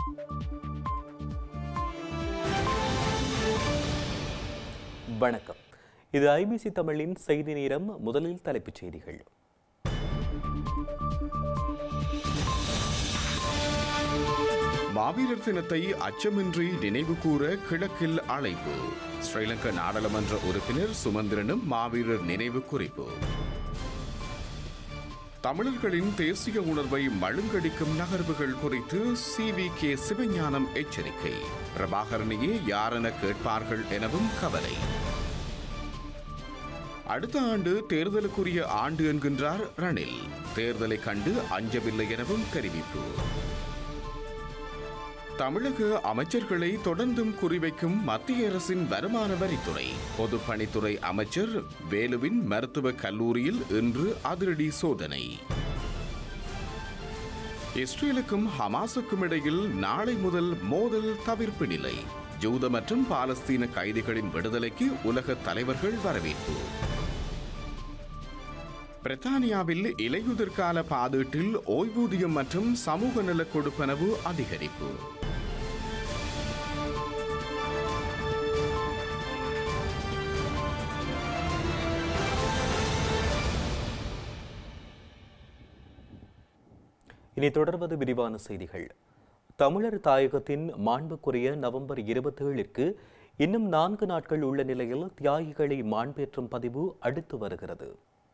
வணக்கம் இது ஐபிசி தமிழின் செய்தி நேரம் முதலில் தலைப்புச் செய்திகள் மாவீரர் தினத்தை அச்சமின்றி நினைவு கூற கிழக்கில் அழைப்பு ஸ்ரீலங்கா நாடாளுமன்ற உறுப்பினர் சுமந்திரனும் மாவீரர் நினைவு குறிப்பு தமிழர்களின் தேசிய உணர்வை மழுங்கடிக்கும் நகர்வுகள் குறித்து சி வி கே சிவஞானம் எச்சரிக்கை பிரபாகரனையே யாரென கேட்பார்கள் எனவும் கவலை அடுத்த ஆண்டு தேர்தலுக்குரிய ஆண்டு என்கின்றார் ரணில் தேர்தலை கண்டு அஞ்சவில்லை எனவும் தெரிவிப்பு தமிழக அமைச்சர்களை தொடர்ந்தும் குறிவைக்கும் மத்திய அரசின் வருமான வரித்துறை பொதுப்பணித்துறை அமைச்சர் வேலுவின் மருத்துவக் கல்லூரியில் இன்று அதிரடி சோதனை இஸ்ரேலுக்கும் ஹமாஸுக்கும் இடையில் நாளை முதல் மோதல் தவிர்ப்பு நிலை ஜூத மற்றும் பாலஸ்தீன கைதிகளின் விடுதலைக்கு உலக தலைவர்கள் வரவேற்பு பிரித்தானியாவில் இலையுதிர்கால பாதீட்டில் ஓய்வூதியம் மற்றும் சமூக நல கொடுப்பனவு அதிகரிப்பு இனி தொடர்வது விரிவான செய்திகள் தமிழர் தாயகத்தின் மாண்புக்குரிய நவம்பர் இருபத்தேழிற்கு இன்னும் நான்கு நாட்கள் உள்ள நிலையில் தியாகிகளை மாண்பேற்றும் பதிவு அடுத்து வருகிறது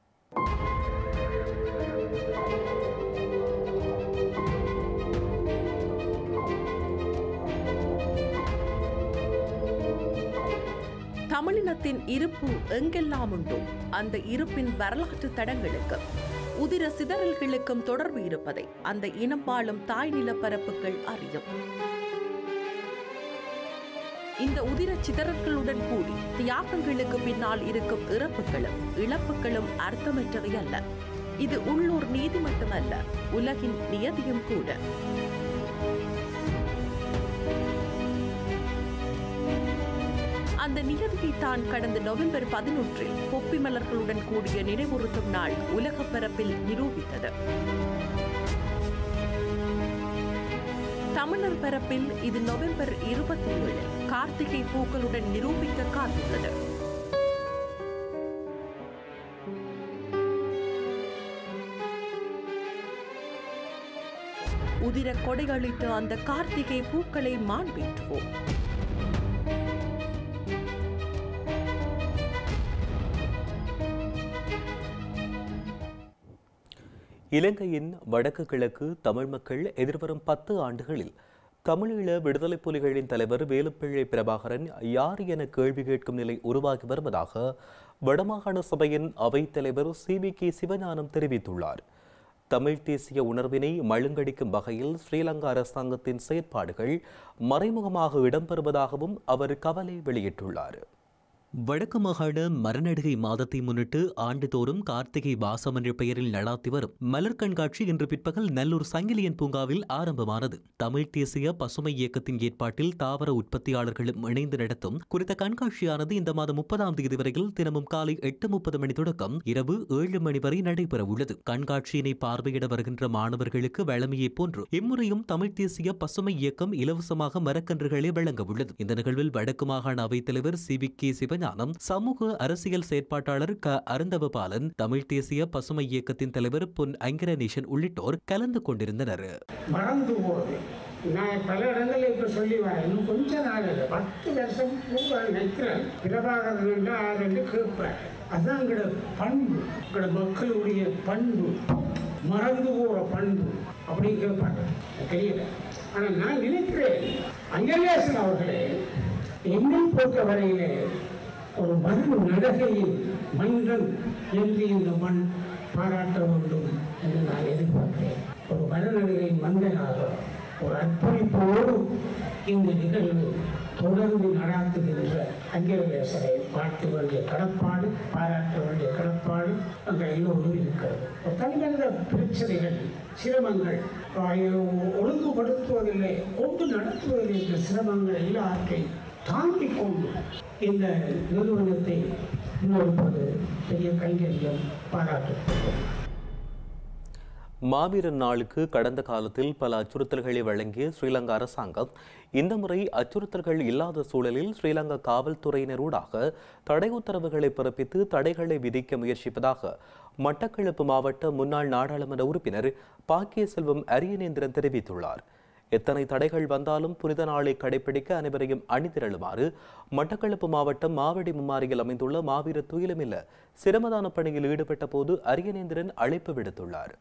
தமிழினத்தின் இருப்பு எங்கெல்லாம் உண்டோ அந்த இருப்பின் வரலாற்று தடங்களுக்கு உதிர சிதறல்களுக்கும் தொடர்பு இருப்பதை அந்த இனம் வாழும் தாய் நிலப்பரப்புகள் அறியும் இந்த உதிர சிதறல்களுடன் கூடி தியாகங்களுக்கு பின்னால் இருக்கும் இறப்புகளும் இழப்புகளும் அர்த்தமற்றவை அல்ல இது உள்ளூர் நீதி மட்டுமல்ல உலகின் நியதியும் கூட அந்த நிகழ்வை தான் கடந்த நவம்பர் பதினொன்றில் பொப்பி மலர்களுடன் கூடிய நினைவுறுத்தும் நாள் உலக பரப்பில் நிரூபித்தது தமிழர் பரப்பில் இது நவம்பர் இருபத்தி ஏழு கார்த்திகை பூக்களுடன் நிரூபிக்க காத்துள்ளது உதிர கொடையளித்த அந்த கார்த்திகை பூக்களை மாண்பேற்றுவோம் இலங்கையின் வடக்கு கிழக்கு தமிழ் மக்கள் எதிர்வரும் பத்து ஆண்டுகளில் தமிழீழ விடுதலை புலிகளின் தலைவர் வேலுப்பிள்ளை பிரபாகரன் யார் என கேள்வி கேட்கும் நிலை உருவாகி வருவதாக வடமாகாண சபையின் அவைத் தலைவர் சி வி கே சிவஞானம் தெரிவித்துள்ளார் தமிழ் தேசிய உணர்வினை மழுங்கடிக்கும் வகையில் ஸ்ரீலங்கா அரசாங்கத்தின் செயற்பாடுகள் மறைமுகமாக இடம்பெறுவதாகவும் அவர் கவலை வெளியிட்டுள்ளார் வடக்கு மாகாண மரநடுகை மாதத்தை முன்னிட்டு ஆண்டுதோறும் கார்த்திகை வாசம் என்ற பெயரில் நடாத்தி வரும் மலர் கண்காட்சி இன்று பிற்பகல் நல்லூர் சங்கிலியன் பூங்காவில் ஆரம்பமானது தமிழ் தேசிய பசுமை இயக்கத்தின் ஏற்பாட்டில் தாவர உற்பத்தியாளர்களும் இணைந்து நடத்தும் குறித்த கண்காட்சியானது இந்த மாதம் முப்பதாம் தேதி வரையில் தினமும் காலை எட்டு முப்பது மணி தொடக்கம் இரவு ஏழு மணி வரை நடைபெற உள்ளது கண்காட்சியினை பார்வையிட வருகின்ற மாணவர்களுக்கு வழமையைப் போன்று இம்முறையும் தமிழ் தேசிய பசுமை இயக்கம் இலவசமாக மரக்கன்றுகளை வழங்க உள்ளது இந்த நிகழ்வில் வடக்கு மாகாண அவைத்தலைவர் சி வி கே சிவ ஞானம் சமூக அரசியல் செயற்பாட்டாளர் க அருந்தவபாலன் தமிழ் தேசிய பசுமை இயக்கத்தின் தலைவர் பொன் அங்கிரநேசன் உள்ளிட்டோர் கலந்து கொண்டிருந்தனர் மறந்து போகுது நான் பல இடங்களில் இப்போ சொல்லி வரேன் இன்னும் கொஞ்ச நாள் இல்லை பத்து வருஷம் பூரா நிற்கிறேன் பிரபாகரன் ஆறு கேட்பேன் அதான் எங்களோட பண்பு எங்களோட மக்களுடைய பண்பு மறந்து போகிற பண்பு அப்படின்னு கேட்பாங்க தெரியல ஆனால் நான் நினைக்கிறேன் அங்கலேசன் அவர்களே என்னை பொறுத்த வரையிலே ஒரு மண் நடகையில் மனிதன் என்று இந்த மண் பாராட்ட வேண்டும் என்று நான் எதிர்பார்க்கிறேன் ஒரு மனநடிகையின் மந்தனாக ஒரு அர்ப்பணிப்போடு இந்த நிகழ்வு தொடர்ந்து நடாத்துகின்ற அங்கிரவேசரை வாழ்த்த வேண்டிய கடப்பாடு பாராட்ட வேண்டிய கடப்பாடு அங்கே எல்லோரும் இருக்கிறது ஒரு தனிமனித பிரச்சனைகள் சிரமங்கள் ஒழுங்குபடுத்துவதில்லை கொண்டு நடத்துவதில்லை என்ற சிரமங்கள் எல்லாவற்றையும் தாங்கிக் கொண்டு இந்த நிறுவனத்தை முன்னெடுப்பது பெரிய கைங்கரியம் பாராட்டு மாவீரர் நாளுக்கு கடந்த காலத்தில் பல அச்சுறுத்தல்களை வழங்கிய ஸ்ரீலங்கா அரசாங்கம் இந்த முறை அச்சுறுத்தல்கள் இல்லாத சூழலில் ஸ்ரீலங்கா காவல்துறையினரூடாக தடை உத்தரவுகளை பிறப்பித்து தடைகளை விதிக்க முயற்சிப்பதாக மட்டக்களப்பு மாவட்ட முன்னாள் நாடாளுமன்ற உறுப்பினர் பாக்கிய செல்வம் அரியநேந்திரன் தெரிவித்துள்ளார் எத்தனை தடைகள் வந்தாலும் புனித நாளை கடைபிடிக்க அனைவரையும் அணிதிரளுமாறு மட்டக்களப்பு மாவட்டம் மாவடி மும்மாரியில் அமைந்துள்ள மாவீர துயிலுமில்ல சிரமதான பணியில் ஈடுபட்ட போது அரியநேந்திரன் அழைப்பு விடுத்துள்ளார்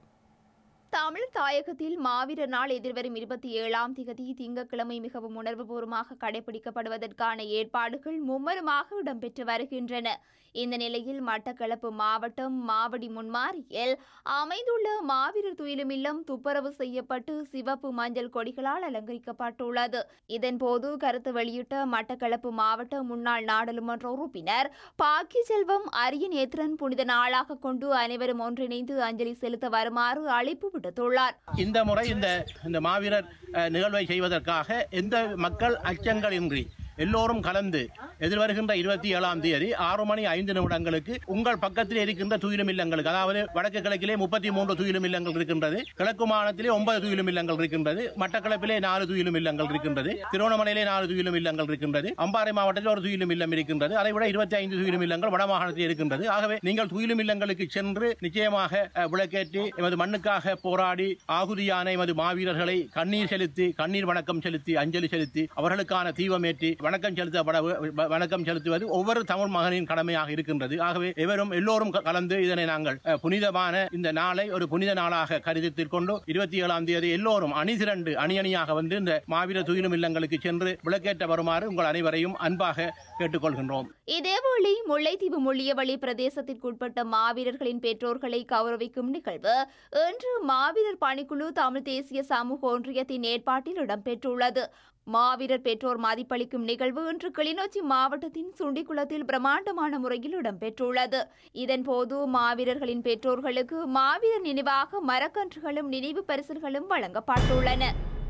தமிழ் தாயகத்தில் மாவீரர் நாள் எதிர்வரும் இருபத்தி ஏழாம் திகதி திங்கட்கிழமை மிகவும் உணர்வுபூர்வமாக கடைபிடிக்கப்படுவதற்கான ஏற்பாடுகள் மும்மரமாக இடம்பெற்று வருகின்றன இந்த நிலையில் மட்டக்களப்பு மாவட்டம் மாவடி முன்மாரியில் அமைந்துள்ள மாவீரர் துயிலும் இல்லம் துப்புரவு செய்யப்பட்டு சிவப்பு மஞ்சள் கொடிகளால் அலங்கரிக்கப்பட்டுள்ளது இதன்போது கருத்து வெளியிட்ட மட்டக்களப்பு மாவட்ட முன்னாள் நாடாளுமன்ற உறுப்பினர் பாக்கி செல்வம் அரியன் ஏத்திரன் புனித நாளாக கொண்டு அனைவரும் ஒன்றிணைந்து அஞ்சலி செலுத்த வருமாறு அழைப்பு விடுத்துள்ளார் இந்த முறை இந்த இந்த மாவீரர் அஹ், நிகழ்வை செய்வதற்காக எந்த மக்கள் அச்சங்களின்றி எல்லோரும் கலந்து எதிர்வருகின்ற இருபத்தி ஏழாம் தேதி ஆறு மணி ஐந்து நிமிடங்களுக்கு உங்கள் பக்கத்தில் இருக்கின்ற துயிலும் இல்லங்களுக்கு அதாவது வடக்கு கிழக்கிலே முப்பத்தி மூன்று துயிலும் இல்லங்கள் இருக்கின்றது கிழக்கு மாநிலத்திலே ஒன்பது துயிலும் இல்லங்கள் இருக்கின்றது மட்டக்களப்பிலே நாலு துயிலும் இல்லங்கள் இருக்கின்றது திருவண்ணாமலையிலே நாலு துயிலும் இல்லங்கள் இருக்கின்றது அம்பாறை மாவட்டத்தில் ஒரு துயிலும் இல்லம் இருக்கின்றது அதை விட இருபத்தி ஐந்து துயிலும் இல்லங்கள் வட மாகாணத்தில் இருக்கின்றது ஆகவே நீங்கள் துயிலும் இல்லங்களுக்கு சென்று நிச்சயமாக அஹ், விளக்கேற்றி எமது மண்ணுக்காக போராடி ஆகுதியான எமது மாவீரர்களை கண்ணீர் செலுத்தி கண்ணீர் வணக்கம் செலுத்தி அஞ்சலி செலுத்தி அவர்களுக்கான தீபமேற்றி வணக்கம் செலுத்தப்பட வ- வணக்கம் செலுத்துவது ஒவ்வொரு தமிழ் மகனின் கடமையாக இருக்கின்றது ஆகவே எவரும் எல்லோரும் க- கலந்து இதனை நாங்கள் அஹ், புனிதமான இந்த நாளை ஒரு புனித நாளாக கருதித்துக் கொண்டு இருபத்தி ஏழாம் தேதி எல்லோரும் அணி திரண்டு அணி அணியாக வந்து இந்த மாவீர துயிலும் இல்லங்களுக்கு சென்று விளக்கேற்ற வருமாறு உங்கள் அனைவரையும் அன்பாக கேட்டுக்கொள்கின்றோம் இதேவேளை முல்லைத்தீவு முள்ளியவளி பிரதேசத்திற்குட்பட்ட மாவீரர்களின் பெற்றோர்களை கௌரவிக்கும் நிகழ்வு இன்று மாவீரர் பணிக்குழு தமிழ் தேசிய சமூக ஒன்றியத்தின் ஏற்பாட்டில் இடம்பெற்றுள்ளது மாவீரர் பெற்றோர் மதிப்பளிக்கும் நிகழ்வு இன்று கிளிநொச்சி மாவட்டத்தின் சுண்டிக்குளத்தில் பிரமாண்டமான முறையில் இடம்பெற்றுள்ளது இதன்போது மாவீரர்களின் பெற்றோர்களுக்கு மாவீரர் நினைவாக மரக்கன்றுகளும் நினைவு பரிசுகளும் வழங்கப்பட்டுள்ளன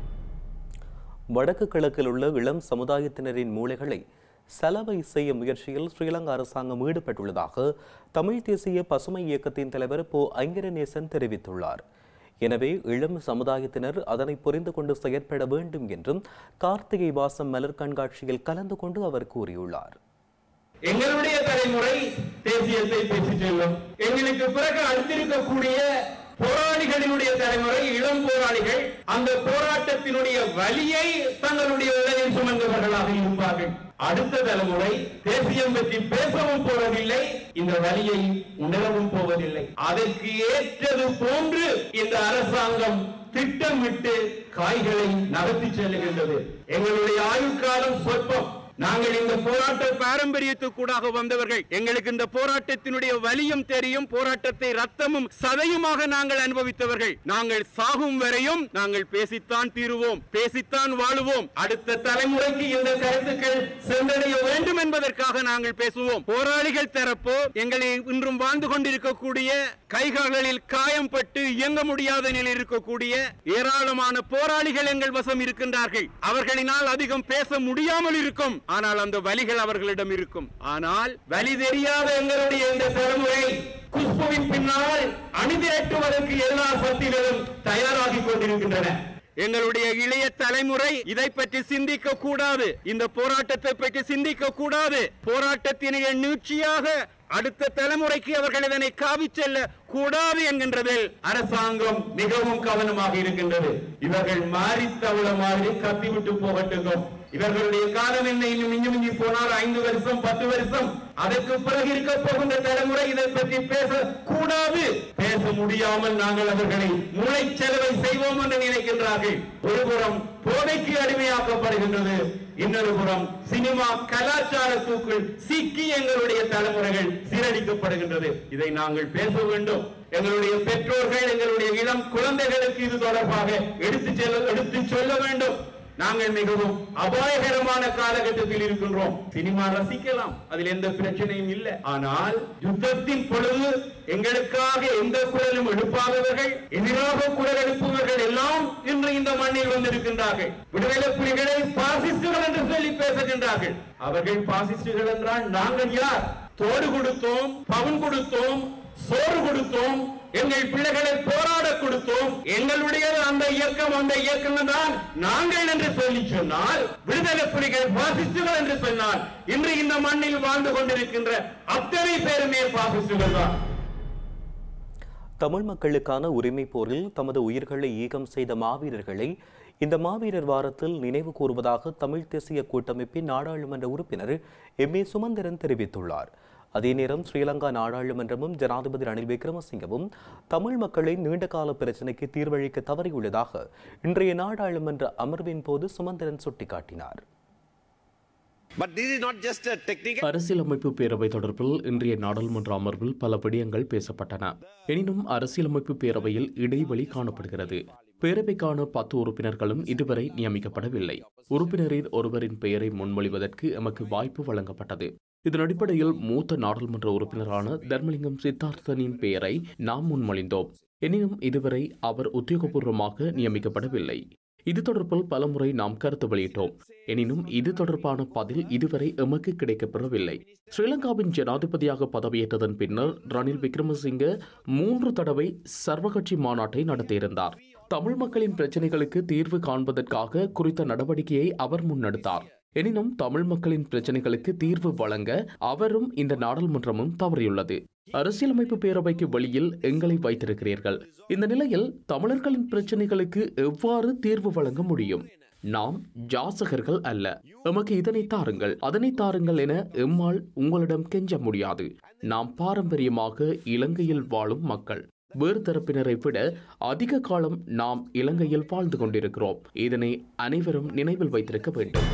வடக்கு கிழக்கில் உள்ள இளம் சமுதாயத்தினரின் மூளைகளை சலவை செய்யும் முயற்சியில் ஸ்ரீலங்கா அரசாங்கம் ஈடுபட்டுள்ளதாக தமிழ் தேசிய பசுமை இயக்கத்தின் தலைவர் போ ஐங்கரநேசன் தெரிவித்துள்ளார் எனவே இளம் சமுதாயத்தினர் அதனை புரிந்து கொண்டு செயற்பட வேண்டும் என்றும் கார்த்திகை வாசம் மலர் கண்காட்சியில் கலந்து கொண்டு அவர் கூறியுள்ளார் எங்களுடைய தலைமுறை தேசியத்தை பேசி செல்லும் எங்களுக்கு பிறகு அடுத்திருக்கக்கூடிய போராளிகளினுடைய தலைமுறை இளம் போராளிகள் அந்த போராட்டத்தினுடைய வலியை தங்களுடைய உடலில் சுமந்தவர்களாக இருப்பார்கள் அடுத்த தலைமுறை தேசியம் பற்றி பேசவும் போவதில்லை இந்த வலியை உணரவும் போவதில்லை அதற்கு ஏற்றது போன்று இந்த அரசாங்கம் திட்டமிட்டு காய்களை நகர்த்தி செல்லுகின்றது எங்களுடைய ஆயுட்காலம் சொற்பம் நாங்கள் இந்த போராட்ட பாரம்பரியத்துக்கூடாக வந்தவர்கள் எங்களுக்கு இந்த போராட்டத்தினுடைய வலியும் தெரியும் போராட்டத்தை ரத்தமும் சதையுமாக நாங்கள் அனுபவித்தவர்கள் நாங்கள் சாகும் வரையும் நாங்கள் பேசித்தான் தீருவோம் பேசித்தான் வாழுவோம் அடுத்த தலைமுறைக்கு இந்த கருத்துக்கள் சென்றடைய வேண்டும் என்பதற்காக நாங்கள் பேசுவோம் போராளிகள் தரப்போ எங்களை இன்றும் வாழ்ந்து கொண்டிருக்கக்கூடிய கைகால்களில் காயம்பட்டு இயங்க முடியாத நிலையில் இருக்கக்கூடிய ஏராளமான போராளிகள் எங்கள் வசம் இருக்கின்றார்கள் அவர்களினால் அதிகம் பேச முடியாமல் இருக்கும் ஆனால் அந்த வலிகள் அவர்களிடம் இருக்கும் ஆனால் வலி தெரியாத எங்களுடைய இந்த தலைமுறை குஷ்புவின் பின்னால் அணிதிரட்டுவதற்கு எல்லா சக்திகளும் தயாராகி கொண்டிருக்கின்றன எங்களுடைய இளைய தலைமுறை இதை பற்றி சிந்திக்க கூடாது இந்த போராட்டத்தை பற்றி சிந்திக்க கூடாது போராட்டத்தினுடைய நீட்சியாக அடுத்த தலைமுறைக்கு அவர்கள் இதனை காவி செல்ல கூடாது என்கின்றதில் அரசாங்கம் மிகவும் கவனமாக இருக்கின்றது இவர்கள் மாறி தவள மாதிரி கத்தி விட்டு போகட்டும் இவர்களுடைய காலம் என்ன இன்னும் மிஞ்சி மிஞ்சி போனால் ஐந்து வருஷம் பத்து வருஷம் அதற்கு பிறகு இருக்க போகின்ற தலைமுறை இதை பற்றி பேச கூடாது பேச முடியாமல் நாங்கள் அவர்களை மூளைச்செலவை செய்வோம் என்று நினைக்கின்றார்கள் ஒருபுறம் போதைக்கு அடிமையாக்கப்படுகின்றது இன்னொரு புறம் சினிமா கலாச்சாரத்துக்குள் சிக்கி எங்களுடைய தலைமுறைகள் சீரழிக்கப்படுகின்றது இதை நாங்கள் பேச வேண்டும் எங்களுடைய பெற்றோர்கள் எங்களுடைய இளம் குழந்தைகளுக்கு இது தொடர்பாக எடுத்து செல்ல எடுத்து சொல்ல வேண்டும் நாங்கள் மிகவும் அபாயகரமான காலகட்டத்தில் இருக்கின்றோம் சினிமா ரசிக்கலாம் அதில் எந்த பிரச்சனையும் இல்லை ஆனால் யுத்தத்தின் பொழுது எங்களுக்காக எந்த குரலும் எழுப்பாதவர்கள் எதிராக குரல் எழுப்புவர்கள் எல்லாம் இன்று இந்த மண்ணில் வந்திருக்கின்றார்கள் விடுதலை புலிகளை பாசிஸ்டுகள் என்று சொல்லி பேசுகின்றார்கள் அவர்கள் பாசிஸ்டுகள் என்றால் நாங்கள் யார் தோடு கொடுத்தோம் பவுன் கொடுத்தோம் சோறு கொடுத்தோம் எங்கள் பிள்ளைகளை போராட கொடுத்தோம் எங்களுடைய அந்த இயக்கம் அந்த இயக்கம் தான் நாங்கள் என்று சொல்லி சொன்னால் விடுதலை புலிகள் பாசிஸ்டுகள் என்று சொன்னால் இன்று இந்த மண்ணில் வாழ்ந்து கொண்டிருக்கின்ற அத்தனை பேருமே பாசிஸ்டுகள் தான் தமிழ் மக்களுக்கான உரிமை போரில் தமது உயிர்களை ஈகம் செய்த மாவீரர்களை இந்த மாவீரர் வாரத்தில் நினைவு கூறுவதாக தமிழ் தேசிய கூட்டமைப்பின் நாடாளுமன்ற உறுப்பினர் எம் ஏ சுமந்திரன் தெரிவித்துள்ளார் அதே நேரம் ஸ்ரீலங்கா நாடாளுமன்றமும் ஜனாதிபதி ரணில் விக்ரமசிங்கவும் தமிழ் மக்களின் நீண்டகால பிரச்சினைக்கு தீர்வளிக்க தவறியுள்ளதாக இன்றைய நாடாளுமன்ற அமர்வின் போது சுமந்திரன் சுட்டிக்காட்டினார் But this is not just a technical. அரசியலமைப்பு பேரவை தொடர்பில் இன்றைய நாடாளுமன்ற அமர்வில் பல விடயங்கள் பேசப்பட்டன எனினும் அரசியலமைப்பு பேரவையில் இடைவெளி காணப்படுகிறது பேரவைக்கான பத்து உறுப்பினர்களும் இதுவரை நியமிக்கப்படவில்லை உறுப்பினரில் ஒருவரின் பெயரை முன்மொழிவதற்கு எமக்கு வாய்ப்பு வழங்கப்பட்டது இதன் அடிப்படையில் மூத்த நாடாளுமன்ற உறுப்பினரான தர்மலிங்கம் சித்தார்த்தனின் பெயரை நாம் முன்மொழிந்தோம் எனினும் இதுவரை அவர் உத்தியோகபூர்வமாக நியமிக்கப்படவில்லை இது தொடர்பில் பலமுறை நாம் கருத்து வெளியிட்டோம் எனினும் இது தொடர்பான பதில் இதுவரை எமக்கு கிடைக்கப்பெறவில்லை ஸ்ரீலங்காவின் ஜனாதிபதியாக பதவியேற்றதன் பின்னர் ரணில் விக்ரமசிங்க மூன்று தடவை சர்வகட்சி மாநாட்டை நடத்தியிருந்தார் தமிழ் மக்களின் பிரச்சனைகளுக்கு தீர்வு காண்பதற்காக குறித்த நடவடிக்கையை அவர் முன்னெடுத்தார் எனினும் தமிழ் மக்களின் பிரச்சனைகளுக்கு தீர்வு வழங்க அவரும் இந்த நாடாளுமன்றமும் தவறியுள்ளது அரசியலமைப்பு பேரவைக்கு வெளியில் எங்களை வைத்திருக்கிறீர்கள் இந்த நிலையில் தமிழர்களின் பிரச்சனைகளுக்கு எவ்வாறு தீர்வு வழங்க முடியும் நாம் ஜாசகர்கள் அல்ல எமக்கு இதனை தாருங்கள் அதனை தாருங்கள் என எம்மால் உங்களிடம் கெஞ்ச முடியாது நாம் பாரம்பரியமாக இலங்கையில் வாழும் மக்கள் வேறு தரப்பினரை விட அதிக காலம் நாம் இலங்கையில் வாழ்ந்து கொண்டிருக்கிறோம் இதனை அனைவரும் நினைவில் வைத்திருக்க வேண்டும்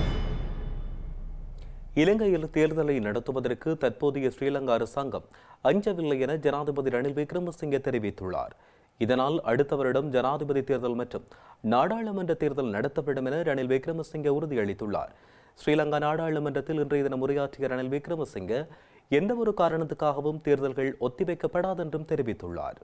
இலங்கையில் தேர்தலை நடத்துவதற்கு தற்போதைய ஸ்ரீலங்கா அரசாங்கம் அஞ்சவில்லை என ஜனாதிபதி ரணில் விக்ரமசிங்கே தெரிவித்துள்ளார் இதனால் அடுத்த வருடம் ஜனாதிபதி தேர்தல் மற்றும் நாடாளுமன்ற தேர்தல் நடத்தப்படும் என ரணில் விக்ரமசிங்கே உறுதியளித்துள்ளார் ஸ்ரீலங்கா நாடாளுமன்றத்தில் இன்றைய தினம் உரையாற்றிய ரணில் விக்ரமசிங்கே எந்த ஒரு காரணத்துக்காகவும் தேர்தல்கள் ஒத்திவைக்கப்படாதென்றும் தெரிவித்துள்ளார்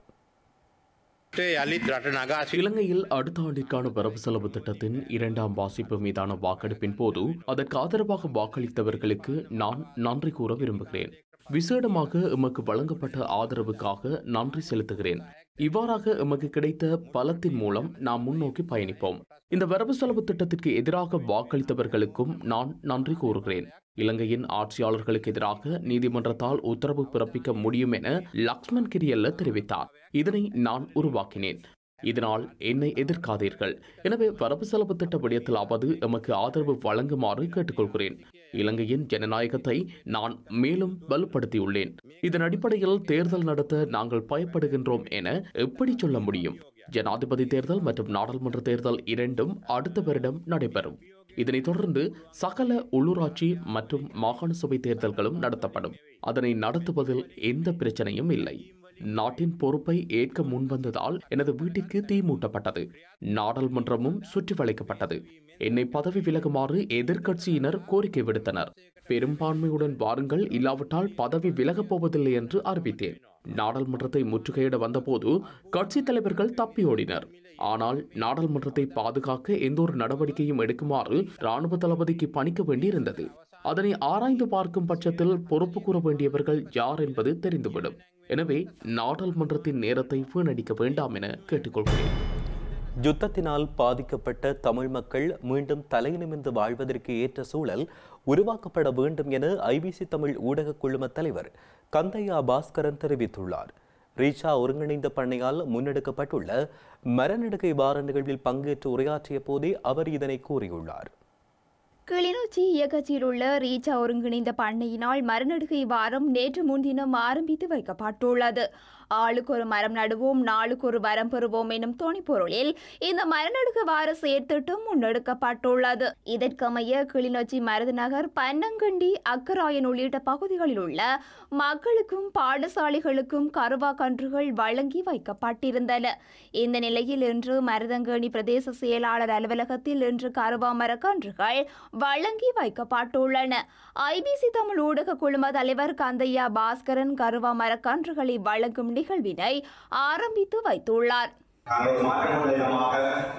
යළිත් රට නගා இலங்கையில் அடுத்த ஆண்டிற்கான வரவு செலவு திட்டத்தின் இரண்டாம் வாசிப்பு மீதான வாக்கெடுப்பின் போது அதற்கு ஆதரவாக வாக்களித்தவர்களுக்கு நான் நன்றி கூற விரும்புகிறேன் விசேடமாக எமக்கு வழங்கப்பட்ட ஆதரவுக்காக நன்றி செலுத்துகிறேன் இவ்வாறாக எமக்கு கிடைத்த பலத்தின் மூலம் நாம் முன்னோக்கி பயணிப்போம் இந்த வரவு செலவு திட்டத்திற்கு எதிராக வாக்களித்தவர்களுக்கும் நான் நன்றி கூறுகிறேன் இலங்கையின் ஆட்சியாளர்களுக்கு எதிராக நீதிமன்றத்தால் உத்தரவு பிறப்பிக்க முடியும் என லக்ஷ்மண் கிரியல்ல தெரிவித்தார் இதனை நான் உருவாக்கினேன் இதனால் என்னை எதிர்க்காதீர்கள் எனவே வரவு செலவு திட்ட விடயத்திலாவது எமக்கு ஆதரவு வழங்குமாறு கேட்டுக்கொள்கிறேன் இலங்கையின் ஜனநாயகத்தை நான் மேலும் வலுப்படுத்தியுள்ளேன் இதன் அடிப்படையில் தேர்தல் நடத்த நாங்கள் பயப்படுகின்றோம் என எப்படி சொல்ல முடியும் ஜனாதிபதி தேர்தல் மற்றும் நாடாளுமன்ற தேர்தல் இரண்டும் அடுத்த வருடம் நடைபெறும் இதனைத் தொடர்ந்து சகல உள்ளூராட்சி மற்றும் மாகாண சபை தேர்தல்களும் நடத்தப்படும் அதனை நடத்துவதில் எந்த பிரச்சனையும் இல்லை நாட்டின் பொறுப்பை ஏற்க முன்வந்ததால் எனது வீட்டிற்கு தீ மூட்டப்பட்டது நாடாளுமன்றமும் சுற்றி வளைக்கப்பட்டது என்னை பதவி விலகுமாறு எதிர்க்கட்சியினர் கோரிக்கை விடுத்தனர் பெரும்பான்மையுடன் வாருங்கள் இல்லாவிட்டால் பதவி விலகப் போவதில்லை என்று அறிவித்தேன் நாடாளுமன்றத்தை முற்றுகையிட வந்தபோது கட்சி தலைவர்கள் தப்பியோடினர் ஆனால் நாடாளுமன்றத்தை பாதுகாக்க எந்த ஒரு நடவடிக்கையும் எடுக்குமாறு ராணுவ தளபதிக்கு பணிக்க வேண்டியிருந்தது அதனை ஆராய்ந்து பார்க்கும் பட்சத்தில் பொறுப்பு கூற வேண்டியவர்கள் யார் என்பது தெரிந்துவிடும் எனவே நாடாளுமன்றத்தின் நேரத்தை வீணடிக்க வேண்டாம் என கேட்டுக்கொள்கிறேன் யுத்தத்தினால் பாதிக்கப்பட்ட தமிழ் மக்கள் மீண்டும் தலைநிமிர்ந்து வாழ்வதற்கு ஏற்ற சூழல் உருவாக்கப்பட வேண்டும் என ஐபிசி தமிழ் ஊடக குழும தலைவர் கந்தையா பாஸ்கரன் தெரிவித்துள்ளார் ரீச்சா ஒருங்கிணைந்த பண்ணையால் முன்னெடுக்கப்பட்டுள்ள மரநடுகை வார நிகழ்வில் பங்கேற்று உரையாற்றிய போதே அவர் இதனை கூறியுள்ளார் கிளிநொச்சி இயக்கத்தில் உள்ள ரீச்சா ஒருங்கிணைந்த பண்ணையினால் மரநடுகை வாரம் நேற்று முன்தினம் ஆரம்பித்து வைக்கப்பட்டுள்ளது ஆளுக்கு ஒரு மரம் நடுவோம் நாளுக்கு ஒரு வரம் பெறுவோம் எனும் துணைப்பொருளில் இந்த மரநடுக வார செயற்திட்டம் முன்னெடுக்கப்பட்டுள்ளது இதற்கமைய கிளிநொச்சி மருதுநகர் பன்னங்கண்டி அக்கராயன் உள்ளிட்ட பகுதிகளில் உள்ள மக்களுக்கும் பாடசாலைகளுக்கும் கருவா கன்றுகள் வழங்கி வைக்கப்பட்டிருந்தன இந்த நிலையில் இன்று மருதங்கணி பிரதேச செயலாளர் அலுவலகத்தில் இன்று கருவா மரக்கன்றுகள் வழங்கி வைக்கப்பட்டுள்ளன ஐபிசி தமிழ் ஊடக குழும தலைவர் கந்தையா பாஸ்கரன் கருவா மரக்கன்றுகளை வழங்கும் நிகழ்வினை ஆரம்பித்து வைத்துள்ளார் நாங்கள் மாற்றமுள்ள இடமாக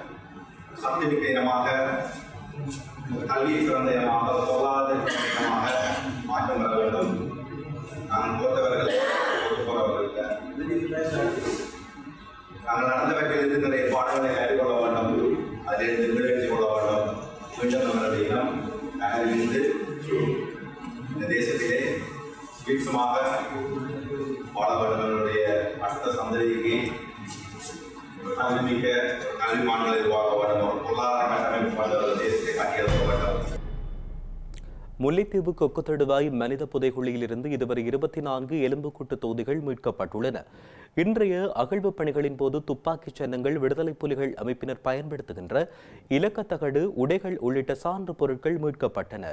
சத்திமிக்க இடமாக கல்வி சிறந்த இடமாக பொருளாதார இடமாக மாற்றம் வர வேண்டும் நான் தோற்றவர்கள் போறவர்கள் நம்மளுடைய இனம் அறிந்து இந்த தேசத்திலே சுபிட்சமாக வாழ வேண்டுமென்னுடைய அடுத்த சந்ததிக்கு கல்விமிக்க கல்விமான்களை உருவாக்க வேண்டும் ஒரு பொருளாதார கட்டமைப்பு கொண்ட ஒரு தேசத்தை கட்டியெழுப்ப வேண்டும் முல்லைத்தீவு கொக்கு தடுவாய் மனித புதைகுழியிலிருந்து இதுவரை இருபத்தி நான்கு எலும்புக்கூட்டு தொகுதிகள் மீட்கப்பட்டுள்ளன இன்றைய அகழ்வு பணிகளின் போது துப்பாக்கிச் சின்னங்கள் விடுதலை புலிகள் அமைப்பினர் பயன்படுத்துகின்ற இலக்கத்தகடு உடைகள் உள்ளிட்ட சான்று பொருட்கள் மீட்கப்பட்டன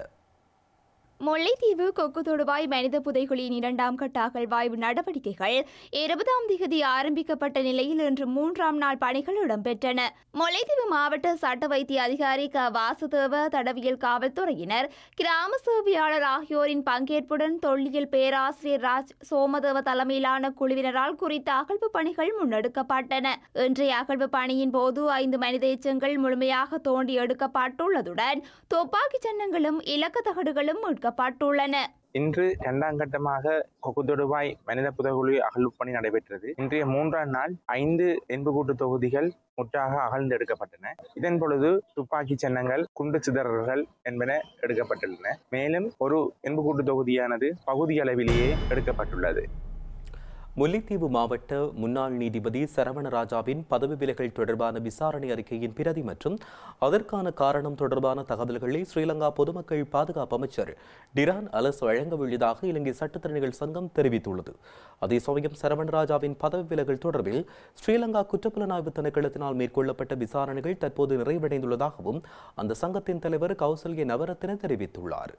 முல்லைத்தீவு கொக்கு தொடுவாய் மனித புதைகுழியின் இரண்டாம் கட்ட அகழ்வாய்வு நடவடிக்கைகள் இருபதாம் திகதி ஆரம்பிக்கப்பட்ட நிலையில் இன்று மூன்றாம் நாள் பணிகள் இடம்பெற்றன முல்லைத்தீவு மாவட்ட சட்ட வைத்திய அதிகாரி க வாசுதேவ தடவியல் காவல்துறையினர் கிராம சேவையாளர் ஆகியோரின் பங்கேற்புடன் தொல்லியல் பேராசிரியர் ராஜ் சோமதேவ தலைமையிலான குழுவினரால் குறித்த அகழ்வு பணிகள் முன்னெடுக்கப்பட்டன இன்றைய அகழ்வு பணியின் போது ஐந்து மனித எச்சங்கள் முழுமையாக தோண்டி எடுக்கப்பட்டுள்ளதுடன் துப்பாக்கிச் சின்னங்களும் இலக்க தகடுகளும் மீட்கப்பட்டுள்ளன இன்று இரண்டாம் கட்டமாக கொக்குதொடுவாய் மனித புதகுழி அகழ்வு பணி நடைபெற்றது இன்றைய மூன்றாம் நாள் ஐந்து என்புக்கூட்டு தொகுதிகள் முற்றாக அகழ்ந்து எடுக்கப்பட்டன இதன் பொழுது துப்பாக்கி சின்னங்கள் குண்டு சிதறல்கள் என்பன எடுக்கப்பட்டுள்ளன மேலும் ஒரு என்புக்கூட்டு தொகுதியானது பகுதி அளவிலேயே எடுக்கப்பட்டுள்ளது முல்லைத்தீவு மாவட்ட முன்னாள் நீதிபதி சரவணராஜாவின் பதவி விலகல் தொடர்பான விசாரணை அறிக்கையின் பிரதி மற்றும் அதற்கான காரணம் தொடர்பான தகவல்களை ஸ்ரீலங்கா பொதுமக்கள் பாதுகாப்பு அமைச்சர் டிரான் அலஸ் வழங்கவுள்ளதாக இலங்கை சட்டத்தரணிகள் சங்கம் தெரிவித்துள்ளது அதே சமயம் சரவணராஜாவின் பதவி விலகல் தொடர்பில் ஸ்ரீலங்கா குற்றப்புலனாய்வு திணைக்களத்தினால் மேற்கொள்ளப்பட்ட விசாரணைகள் தற்போது நிறைவடைந்துள்ளதாகவும் அந்த சங்கத்தின் தலைவர் கௌசல்ய நவரத்தின தெரிவித்துள்ளார்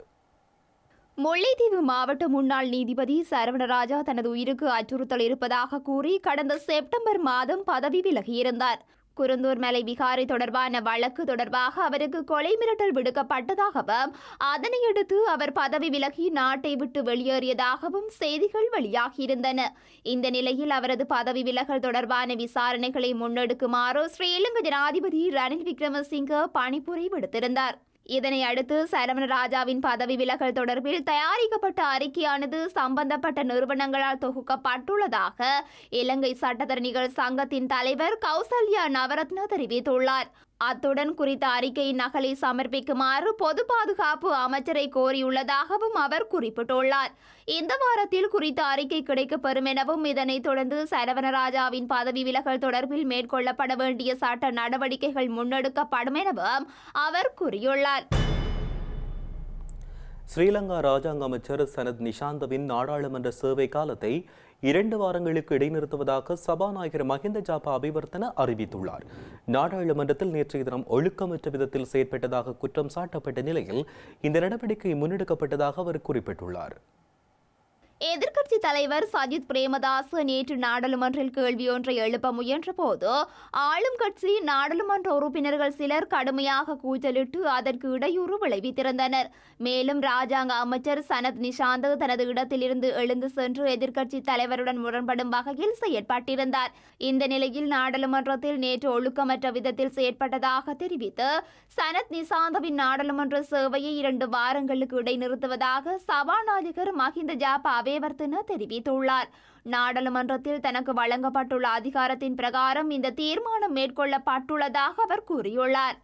முல்லைத்தீவு மாவட்ட முன்னாள் நீதிபதி சரவணராஜா தனது உயிருக்கு அச்சுறுத்தல் இருப்பதாக கூறி கடந்த செப்டம்பர் மாதம் பதவி விலகியிருந்தார் குருந்தூர் மலை விகாரை தொடர்பான வழக்கு தொடர்பாக அவருக்கு கொலை மிரட்டல் விடுக்கப்பட்டதாகவும் அதனையடுத்து அவர் பதவி விலகி நாட்டை விட்டு வெளியேறியதாகவும் செய்திகள் வெளியாகியிருந்தன இந்த நிலையில் அவரது பதவி விலகல் தொடர்பான விசாரணைகளை முன்னெடுக்குமாறு ஸ்ரீலங்கா ஜனாதிபதி ரணில் விக்ரமசிங்க பணிப்புரை விடுத்திருந்தார் இதனை அடுத்து சரவணராஜாவின் பதவி விலகல் தொடர்பில் தயாரிக்கப்பட்ட அறிக்கையானது சம்பந்தப்பட்ட நிறுவனங்களால் தொகுக்கப்பட்டுள்ளதாக இலங்கை சட்டத்தரணிகள் சங்கத்தின் தலைவர் கௌசல்யா நவரத்ன தெரிவித்துள்ளார் அத்துடன் குறித்த அறிக்கையின் நகலை சமர்ப்பிக்குமாறு பொது பாதுகாப்பு அமைச்சரை கோரியுள்ளதாகவும் அவர் குறிப்பிட்டுள்ளார் இந்த வாரத்தில் குறித்த அறிக்கை கிடைக்கப்பெறும் எனவும் இதனைத் தொடர்ந்து சரவணராஜாவின் பதவி விலகல் தொடர்பில் மேற்கொள்ளப்பட வேண்டிய சட்ட நடவடிக்கைகள் முன்னெடுக்கப்படும் எனவும் அவர் கூறியுள்ளார் ஸ்ரீலங்கா ராஜாங்க அமைச்சர் சனத் நிஷாந்தவின் நாடாளுமன்ற சேவை காலத்தை இரண்டு வாரங்களுக்கு இடைநிறுத்துவதாக சபாநாயகர் மஹிந்த ஜாபா அபிவர்த்தன அறிவித்துள்ளார் நாடாளுமன்றத்தில் நேற்றைய தினம் ஒழுக்கமற்ற விதத்தில் செயற்பட்டதாக குற்றம் சாட்டப்பட்ட நிலையில் இந்த நடவடிக்கை முன்னெடுக்கப்பட்டதாக அவர் குறிப்பிட்டுள்ளார் எதிர்க்கட்சி தலைவர் சஜித் பிரேமதாஸ் நேற்று நாடாளுமன்றில் கேள்வி ஒன்றை எழுப்ப முயன்ற போது ஆளும் கட்சி நாடாளுமன்ற உறுப்பினர்கள் சிலர் கடுமையாக கூச்சலிட்டு அதற்கு இடையூறு விளைவித்திருந்தனர் மேலும் ராஜாங்க அமைச்சர் சனத் நிஷாந்த் தனது இடத்திலிருந்து எழுந்து சென்று எதிர்க்கட்சி தலைவருடன் முரண்படும் வகையில் செயற்பட்டிருந்தார் இந்த நிலையில் நாடாளுமன்றத்தில் நேற்று ஒழுக்கமற்ற விதத்தில் செயற்பட்டதாக தெரிவித்து சனத் நிசாந்தவின் நாடாளுமன்ற சேவையை இரண்டு வாரங்களுக்கு இடைநிறுத்துவதாக சபாநாயகர் மஹிந்த ஜாபா அபேவர்த்தன தெரிவித்துள்ளார் நாடாளுமன்றத்தில் தனக்கு வழங்கப்பட்டுள்ள அதிகாரத்தின் பிரகாரம் இந்த தீர்மானம் மேற்கொள்ளப்பட்டுள்ளதாக அவர் கூறியுள்ளார்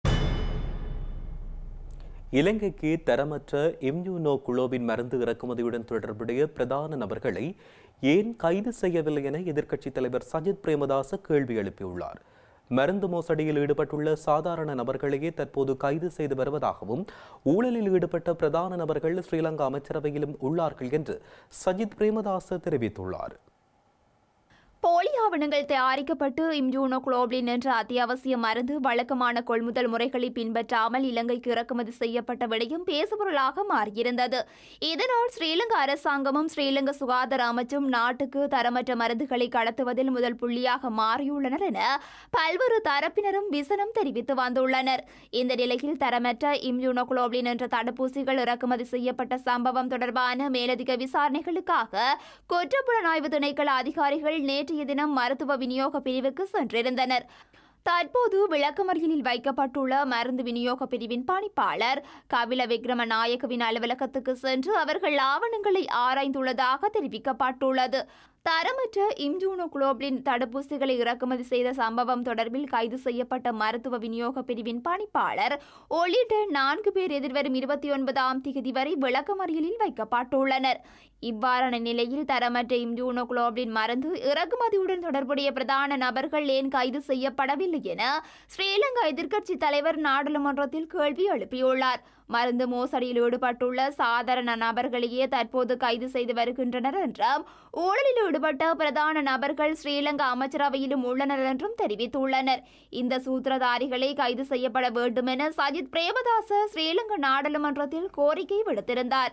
இலங்கைக்கு தரமற்ற இம்யூனோ குளோபின் மருந்து இறக்குமதியுடன் தொடர்புடைய பிரதான நபர்களை ஏன் கைது செய்யவில்லை என எதிர்க்கட்சித் தலைவர் சஜித் பிரேமதாச கேள்வி எழுப்பியுள்ளார் மருந்து மோசடியில் ஈடுபட்டுள்ள சாதாரண நபர்களையே தற்போது கைது செய்து வருவதாகவும் ஊழலில் ஈடுபட்ட பிரதான நபர்கள் ஸ்ரீலங்கா அமைச்சரவையிலும் உள்ளார்கள் என்று சஜித் பிரேமதாச தெரிவித்துள்ளார் போலி ஆவணங்கள் தயாரிக்கப்பட்டு இம்யூனோகுளோபின் என்ற அத்தியாவசிய மருந்து வழக்கமான கொள்முதல் முறைகளை பின்பற்றாமல் இலங்கைக்கு இறக்குமதி செய்யப்பட்ட விடயம் பேசுபொருளாக மாறியிருந்தது இதனால் ஸ்ரீலங்கா அரசாங்கமும் ஸ்ரீலங்கா சுகாதார அமைச்சும் நாட்டுக்கு தரமற்ற மருந்துகளை கடத்துவதில் முதல் புள்ளியாக மாறியுள்ளனர் என பல்வேறு தரப்பினரும் விசனம் தெரிவித்து வந்துள்ளனர் இந்த நிலையில் தரமற்ற இம்யூனோகுளோபின் என்ற தடுப்பூசிகள் இறக்குமதி செய்யப்பட்ட சம்பவம் தொடர்பான மேலதிக விசாரணைகளுக்காக குற்றப்புலனாய்வு திணைக்கள அதிகாரிகள் நேற்றைய தினம் மருத்துவ விநியோக பிரிவுக்கு சென்றிருந்தனர் தற்போது விளக்கமறியலில் வைக்கப்பட்டுள்ள மருந்து விநியோக பிரிவின் பணிப்பாளர் கபில விக்ரம நாயகவின் அலுவலகத்துக்கு சென்று அவர்கள் ஆவணங்களை ஆராய்ந்துள்ளதாக தெரிவிக்கப்பட்டுள்ளது தரமற்ற இம்ஜூனோ குளோபிளின் தடுப்பூசிகளை இறக்குமதி செய்த சம்பவம் தொடர்பில் கைது செய்யப்பட்ட மருத்துவ விநியோக பிரிவின் பணிப்பாளர் உள்ளிட்ட நான்கு பேர் எதிர்வரும் இருபத்தி ஒன்பதாம் தேதி வரை விளக்கமறியலில் வைக்கப்பட்டுள்ளனர் இவ்வாறான நிலையில் தரமற்ற இம்ஜூனோ குளோபிளின் மருந்து இறக்குமதியுடன் தொடர்புடைய பிரதான நபர்கள் ஏன் கைது செய்யப்படவில்லை என ஸ்ரீலங்கா எதிர்க்கட்சி தலைவர் நாடாளுமன்றத்தில் கேள்வி எழுப்பியுள்ளார் மருந்து மோசடியில் ஈடுபட்டுள்ள சாதாரண நபர்களையே தற்போது கைது செய்து வருகின்றனர் என்றும் ஊழலில் ஈடுபட்ட பிரதான நபர்கள் ஸ்ரீலங்கா அமைச்சரவையிலும் உள்ளனர் என்றும் தெரிவித்துள்ளனர் இந்த சூத்திரதாரிகளை கைது செய்யப்பட வேண்டும் என சஜித் பிரேமதாச ஸ்ரீலங்கா நாடாளுமன்றத்தில் கோரிக்கை விடுத்திருந்தார்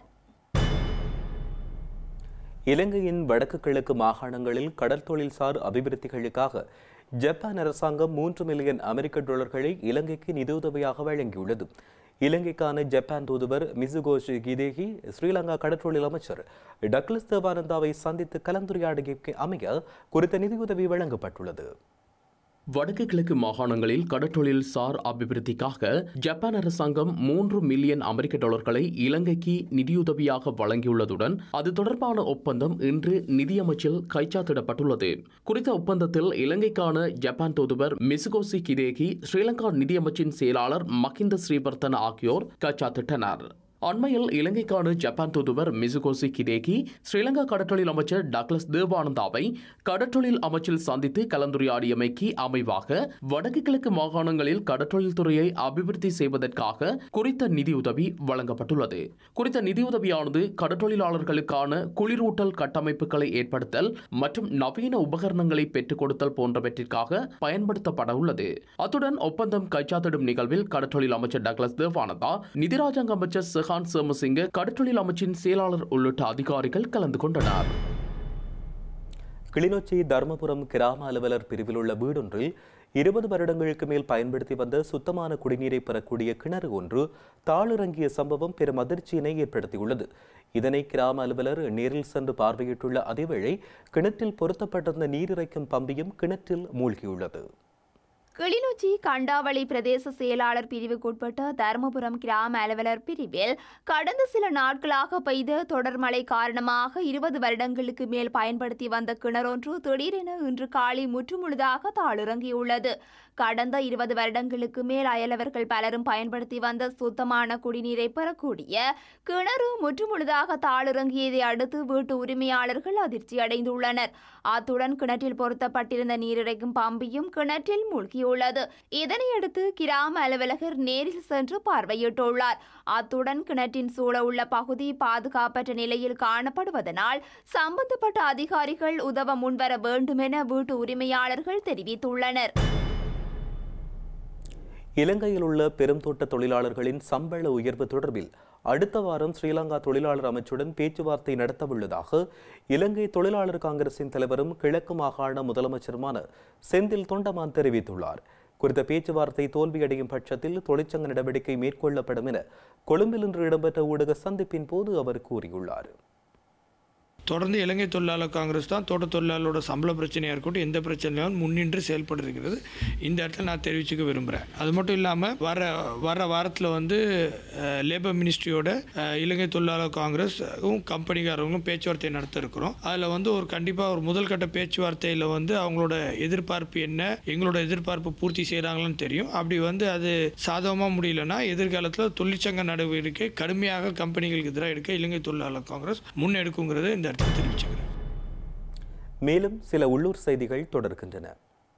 இலங்கையின் வடக்கு கிழக்கு மாகாணங்களில் கடற்தொழில்சார் அபிவிருத்திகளுக்காக ஜப்பான் அரசாங்கம் மூன்று மில்லியன் அமெரிக்க டாலர்களை இலங்கைக்கு நிதியுதவியாக வழங்கியுள்ளது இலங்கைக்கான ஜப்பான் தூதுவர் மிசுகோஷி கிதேகி ஸ்ரீலங்கா கடற்றொழில் அமைச்சர் டக்ளஸ் தேவானந்தாவை சந்தித்து கலந்துரையாடிய அமைய குறித்த நிதியுதவி வழங்கப்பட்டுள்ளது வடக்கு கிழக்கு மாகாணங்களில் கடற்றொழில் சார் அபிவிருத்திக்காக ஜப்பான் அரசாங்கம் மூன்று மில்லியன் அமெரிக்க டாலர்களை இலங்கைக்கு நிதியுதவியாக வழங்கியுள்ளதுடன் அது தொடர்பான ஒப்பந்தம் இன்று நிதியமைச்சில் கைச்சாத்திடப்பட்டுள்ளது குறித்த ஒப்பந்தத்தில் இலங்கைக்கான ஜப்பான் தூதுவர் மிசுகோசி கிதேகி ஸ்ரீலங்கா நிதியமைச்சின் செயலாளர் மகிந்த ஸ்ரீவர்த்தன ஆகியோர் கைச்சாத்திட்டனர் அண்மையில் இலங்கைக்கான ஜப்பான் தூதுவர் மிசுகோசி கிதேகி ஸ்ரீலங்கா கடற்றொழில் அமைச்சர் டக்ளஸ் தேவானந்தாவை கடற்றொழில் அமைச்சில் சந்தித்து கலந்துரையாடியமைக்கு அமைவாக வடக்கு கிழக்கு மாகாணங்களில் கடற்றொழில் துறையை அபிவிருத்தி செய்வதற்காக குறித்த நிதியுதவி வழங்கப்பட்டுள்ளது குறித்த நிதியுதவியானது கடற்றொழிலாளர்களுக்கான குளிரூட்டல் கட்டமைப்புகளை ஏற்படுத்தல் மற்றும் நவீன உபகரணங்களை பெற்றுக் கொடுத்தல் போன்றவற்றிற்காக பயன்படுத்தப்பட உள்ளது அத்துடன் ஒப்பந்தம் கைச்சாத்திடும் நிகழ்வில் கடற்றொழில் அமைச்சர் டக்ளஸ் தேவானந்தா நிதிராஜாங்க அமைச்சர் செஹான் சேமசிங்க கடற்றொழில் அமைச்சின் செயலாளர் உள்ளிட்ட அதிகாரிகள் கலந்து கொண்டனர் கிளிநொச்சி தர்மபுரம் கிராம அலுவலர் பிரிவில் உள்ள வீடொன்றில் இருபது வருடங்களுக்கு மேல் பயன்படுத்தி வந்த சுத்தமான குடிநீரை பெறக்கூடிய கிணறு ஒன்று தாளிறங்கிய சம்பவம் பெரும் அதிர்ச்சியினை ஏற்படுத்தியுள்ளது இதனை கிராம அலுவலர் நேரில் சென்று பார்வையிட்டுள்ள அதேவேளை கிணற்றில் பொருத்தப்பட்டிருந்த நீர் இறைக்கும் பம்பியும் கிணற்றில் மூழ்கியுள்ளது கிளிநொச்சி கண்டாவளி பிரதேச செயலாளர் பிரிவுக்குட்பட்ட தருமபுரம் கிராம அலுவலர் பிரிவில் கடந்த சில நாட்களாக பெய்த தொடர் மழை காரணமாக இருபது வருடங்களுக்கு மேல் பயன்படுத்தி வந்த கிணறொன்று திடீரென இன்று காலை முற்றுமுழுதாக தாளிறங்கியுள்ளது கடந்த இருபது வருடங்களுக்கு மேல் அயலவர்கள் பலரும் பயன்படுத்தி வந்த சுத்தமான குடிநீரை பெறக்கூடிய கிணறு முற்றுமுழுதாக தாளிறங்கியதை அடுத்து வீட்டு உரிமையாளர்கள் அதிர்ச்சி அடைந்துள்ளனர் அத்துடன் கிணற்றில் பொருத்தப்பட்டிருந்த நீரிறைக்கும் பம்பியும் கிணற்றில் மூழ்கியுள்ளது இதனையடுத்து கிராம அலுவலகர் நேரில் சென்று பார்வையிட்டுள்ளார் அத்துடன் கிணற்றின் சூழ உள்ள பகுதி பாதுகாப்பற்ற நிலையில் காணப்படுவதனால் சம்பந்தப்பட்ட அதிகாரிகள் உதவ முன்வர வேண்டும் என வீட்டு உரிமையாளர்கள் தெரிவித்துள்ளனர் இலங்கையில் உள்ள பெரும் தோட்ட தொழிலாளர்களின் சம்பள உயர்வு தொடர்பில் அடுத்த வாரம் ஸ்ரீலங்கா தொழிலாளர் அமைச்சுடன் பேச்சுவார்த்தை நடத்தவுள்ளதாக இலங்கை தொழிலாளர் காங்கிரசின் தலைவரும் கிழக்கு மாகாண முதலமைச்சருமான செந்தில் தொண்டமான் தெரிவித்துள்ளார் குறித்த பேச்சுவார்த்தை தோல்வியடையும் பட்சத்தில் தொழிற்சங்க நடவடிக்கை மேற்கொள்ளப்படும் என கொழும்பில் இன்று இடம்பெற்ற ஊடக சந்திப்பின் போது அவர் கூறியுள்ளார் தொடர்ந்து இலங்கை தொழிலாளர் காங்கிரஸ் தான் தோட்ட தொழிலாளரோட சம்பள பிரச்சனையாக இருக்கட்டும் எந்த பிரச்சனையாலும் முன்னின்று செயல்படுகிறது இந்த இடத்துல நான் தெரிவிச்சுக்க விரும்புகிறேன் அது மட்டும் இல்லாமல் வர வர வாரத்தில் வந்து லேபர் மினிஸ்ட்ரியோட அஹ், இலங்கை தொழிலாளர் காங்கிரஸும் கம்பெனிக்காரங்களும் பேச்சுவார்த்தை நடத்த இருக்கிறோம் அதில் வந்து ஒரு கண்டிப்பாக ஒரு முதல் கட்ட பேச்சுவார்த்தையில் வந்து அவங்களோட எதிர்பார்ப்பு என்ன எங்களோட எதிர்பார்ப்பு பூர்த்தி செய்கிறாங்களான்னு தெரியும் அப்படி வந்து அது சாதகமாக முடியலன்னா எதிர்காலத்தில் தொழிற்சங்க நடவடிக்கை கடுமையாக கம்பெனிகளுக்கு எதிராக எடுக்க இலங்கை தொழிலாளர் காங்கிரஸ் முன்னெடுக்குங்கிறத இந்த இடத்துல தெரிவிச்சுக்கிறேன் மேலும் சில உள்ளூர் செய்திகள் தொடர்கின்றன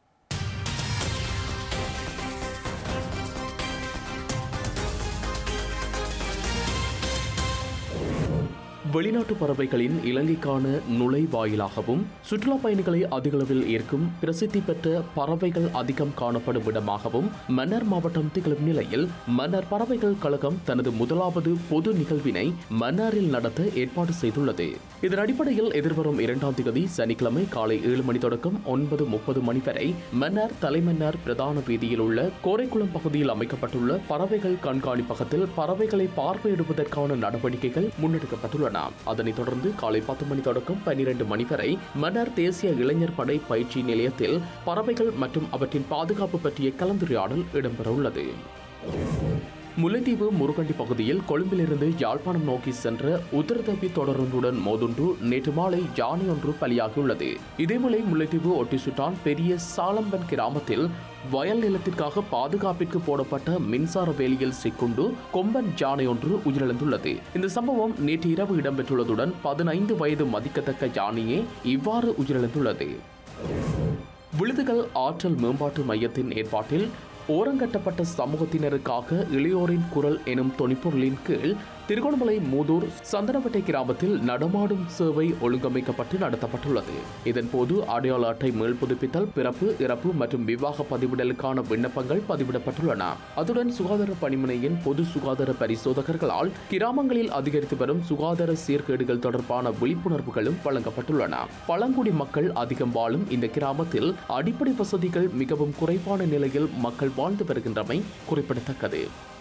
வெளிநாட்டு பறவைகளின் இலங்கைக்கான நுழைவாயிலாகவும் சுற்றுலா பயணிகளை அதிகளவில் ஈர்க்கும் பிரசித்தி பெற்ற பறவைகள் அதிகம் காணப்படும் இடமாகவும் மன்னர் மாவட்டம் திகழும் நிலையில் மன்னர் பறவைகள் கழகம் தனது முதலாவது பொது நிகழ்வினை மன்னாரில் நடத்த ஏற்பாடு செய்துள்ளது இதன் அடிப்படையில் எதிர்வரும் இரண்டாம் தேதி சனிக்கிழமை காலை ஏழு மணி தொடக்கம் ஒன்பது முப்பது மணி வரை மன்னார் தலைமன்னார் பிரதான வீதியில் உள்ள கோரைக்குளம் பகுதியில் அமைக்கப்பட்டுள்ள பறவைகள் கண்காணிப்பகத்தில் பறவைகளை பார்வையிடுவதற்கான நடவடிக்கைகள் முன்னெடுக்கப்பட்டுள்ளன அதனைத் தொடர்ந்து காலை பத்து மணி தொடக்கம் பன்னிரண்டு மணி வரை மன்னார் தேசிய இளைஞர் படை பயிற்சி நிலையத்தில் பறவைகள் மற்றும் அவற்றின் பாதுகாப்பு பற்றிய கலந்துரையாடல் இடம்பெற உள்ளது முல்லைத்தீவு முருகண்டி பகுதியில் கொழும்பிலிருந்து யாழ்ப்பாணம் நோக்கி சென்ற உத்தரதப்பி தொடருந்துடன் மோதுண்டு நேற்று மாலை யானை ஒன்று பலியாகியுள்ளது இதேவேளை முல்லைத்தீவு ஒட்டிசுட்டான் பெரிய சாலம்பன் கிராமத்தில் வயல் நிலத்திற்காக பாதுகாப்பிற்கு போடப்பட்ட மின்சார வேலியில் சிக்குண்டு கொம்பன் யானை ஒன்று உயிரிழந்துள்ளது இந்த சம்பவம் நேற்று இரவு இடம்பெற்றுள்ளதுடன் பதினைந்து வயது மதிக்கத்தக்க யானையே இவ்வாறு உயிரிழந்துள்ளது விழுதுகள் ஆற்றல் மேம்பாட்டு மையத்தின் ஏற்பாட்டில் ஓரங்கட்டப்பட்ட சமூகத்தினருக்காக இளையோரின் குரல் எனும் தொனிப்பொருளின் கீழ் திருகோணமலை மூதூர் சந்தனப்பட்டை கிராமத்தில் நடமாடும் சேவை ஒழுங்கமைக்கப்பட்டு நடத்தப்பட்டுள்ளது இதன்போது அடையாள அட்டை மேல் புதுப்பித்தல் பிறப்பு இறப்பு மற்றும் விவாக பதிவிடலுக்கான விண்ணப்பங்கள் பதிவிடப்பட்டுள்ளன அதுடன் சுகாதார பணிமனையின் பொது சுகாதார பரிசோதகர்களால் கிராமங்களில் அதிகரித்து வரும் சுகாதார சீர்கேடுகள் தொடர்பான விழிப்புணர்வுகளும் வழங்கப்பட்டுள்ளன பழங்குடி மக்கள் அதிகம் வாழும் இந்த கிராமத்தில் அடிப்படை வசதிகள் மிகவும் குறைவான நிலையில் மக்கள் வாழ்ந்து வருகின்றமை குறிப்பிடத்தக்கது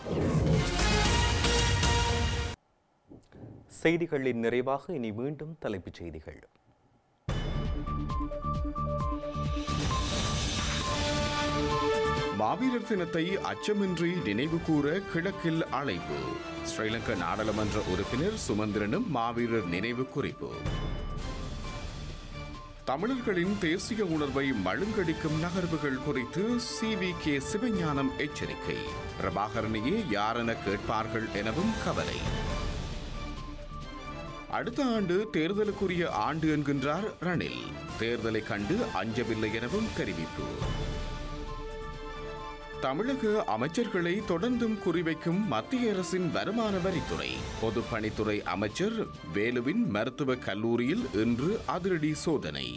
செய்திகளின் நிறைவாக இனி மீண்டும் தலைப்புச் செய்திகள் மாவீரர் தினத்தை அச்சமின்றி நினைவு கூற கிழக்கில் அழைப்பு ஸ்ரீலங்கா நாடாளுமன்ற உறுப்பினர் சுமந்திரனும் மாவீரர் நினைவு குறிப்பு தமிழர்களின் தேசிய உணர்வை மழுங்கடிக்கும் நகர்வுகள் குறித்து சி வி கே சிவஞானம் எச்சரிக்கை பிரபாகரனையே யாரென கேட்பார்கள் எனவும் கவலை அடுத்த ஆண்டு தேர்தலுக்குரிய ஆண்டு என்கின்றார் ரணில் தேர்தலை கண்டு அஞ்சவில்லை எனவும் தெரிவிப்பு தமிழக அமைச்சர்களை தொடர்ந்தும் குறிவைக்கும் மத்திய அரசின் வருமான வரித்துறை பொதுப்பணித்துறை அமைச்சர் வேலுவின் மருத்துவக் கல்லூரியில் இன்று அதிரடி சோதனை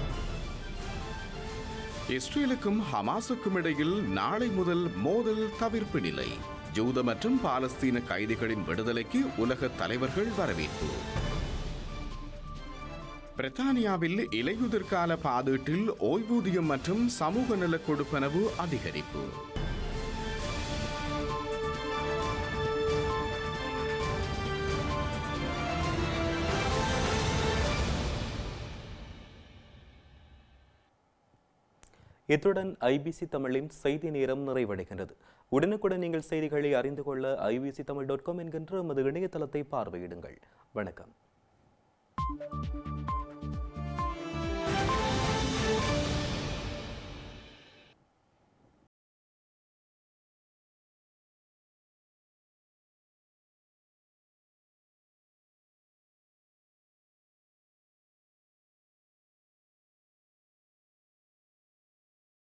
இஸ்ரேலுக்கும் ஹமாஸுக்கும் இடையில் நாளை முதல் மோதல் தவிர்ப்பு நிலை ஜூத மற்றும் பாலஸ்தீன கைதிகளின் விடுதலைக்கு உலக தலைவர்கள் வரவேற்பு பிரித்தானியாவில் இலையுதிர்கால பாதீட்டில் ஓய்வூதியம் மற்றும் சமூக நல கொடுப்பனவு அதிகரிப்பு இத்துடன் ஐபிசி தமிழின் செய்தி நேரம் நிறைவடைகின்றது உடனுக்குடன் நீங்கள் செய்திகளை அறிந்து கொள்ள ஐபிசி தமிழ் டாட் காம் என்கின்ற எமது இணையதளத்தை பார்வையிடுங்கள் வணக்கம்